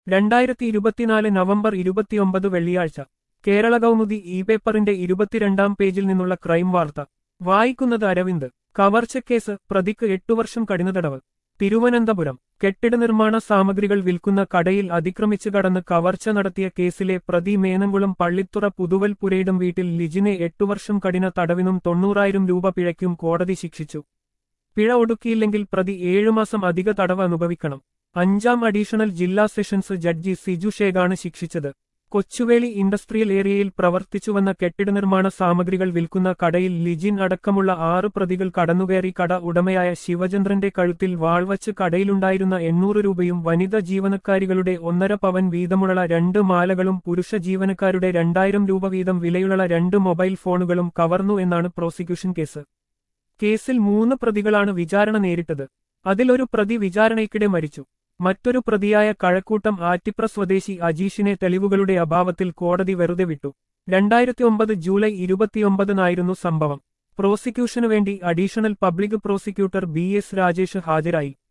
രണ്ടായിരത്തി ഇരുപത്തിനാല് നവംബർ ഇരുപത്തിയൊമ്പത് വെള്ളിയാഴ്ച കേരള കൗമുദി ഇ പേപ്പറിന്റെ ഇരുപത്തിരണ്ടാം പേജിൽ നിന്നുള്ള ക്രൈം വാർത്ത വായിക്കുന്നത് അരവിന്ദ് കവർച്ചക്കേസ് പ്രതിക്ക് എട്ടു വർഷം കഠിനതടവ് തിരുവനന്തപുരം കെട്ടിട നിർമ്മാണ സാമഗ്രികൾ വിൽക്കുന്ന കടയിൽ അതിക്രമിച്ചു കടന്ന് കവർച്ച നടത്തിയ കേസിലെ പ്രതി മേനംകുളം പള്ളിത്തുറ പുതുവൽ പുരയിടം വീട്ടിൽ ലിജിനെ എട്ടു വർഷം കഠിന തടവിനും തൊണ്ണൂറായിരം രൂപ പിഴയ്ക്കും കോടതി ശിക്ഷിച്ചു പിഴ ഒടുക്കിയില്ലെങ്കിൽ പ്രതി ഏഴുമാസം അധിക തടവ് അനുഭവിക്കണം അഞ്ചാം അഡീഷണൽ ജില്ലാ സെഷൻസ് ജഡ്ജി സിജു ഷേഖാണ് ശിക്ഷിച്ചത് കൊച്ചുവേളി ഇൻഡസ്ട്രിയൽ ഏരിയയിൽ പ്രവർത്തിച്ചുവന്ന കെട്ടിട നിർമ്മാണ സാമഗ്രികൾ വിൽക്കുന്ന കടയിൽ ലിജിൻ അടക്കമുള്ള ആറ് പ്രതികൾ കടന്നുകയറി കട ഉടമയായ ശിവചന്ദ്രന്റെ കഴുത്തിൽ വാൾവച്ച് കടയിലുണ്ടായിരുന്ന എണ്ണൂറ് രൂപയും വനിത ജീവനക്കാരികളുടെ ഒന്നര പവൻ വീതമുള്ള രണ്ട് മാലകളും പുരുഷ ജീവനക്കാരുടെ രണ്ടായിരം രൂപ വീതം വിലയുള്ള രണ്ട് മൊബൈൽ ഫോണുകളും കവർന്നു എന്നാണ് പ്രോസിക്യൂഷൻ കേസ് കേസിൽ മൂന്ന് പ്രതികളാണ് വിചാരണ നേരിട്ടത് അതിലൊരു പ്രതി വിചാരണയ്ക്കിടെ മരിച്ചു മറ്റൊരു പ്രതിയായ കഴക്കൂട്ടം ആറ്റിപ്ര സ്വദേശി അജീഷിനെ തെളിവുകളുടെ അഭാവത്തിൽ കോടതി വെറുതെ വിട്ടു രണ്ടായിരത്തി ഒമ്പത് ജൂലൈ ഇരുപത്തിയൊമ്പതിനായിരുന്നു സംഭവം പ്രോസിക്യൂഷനു വേണ്ടി additional public prosecutor B S Rajesh ഹാജരായി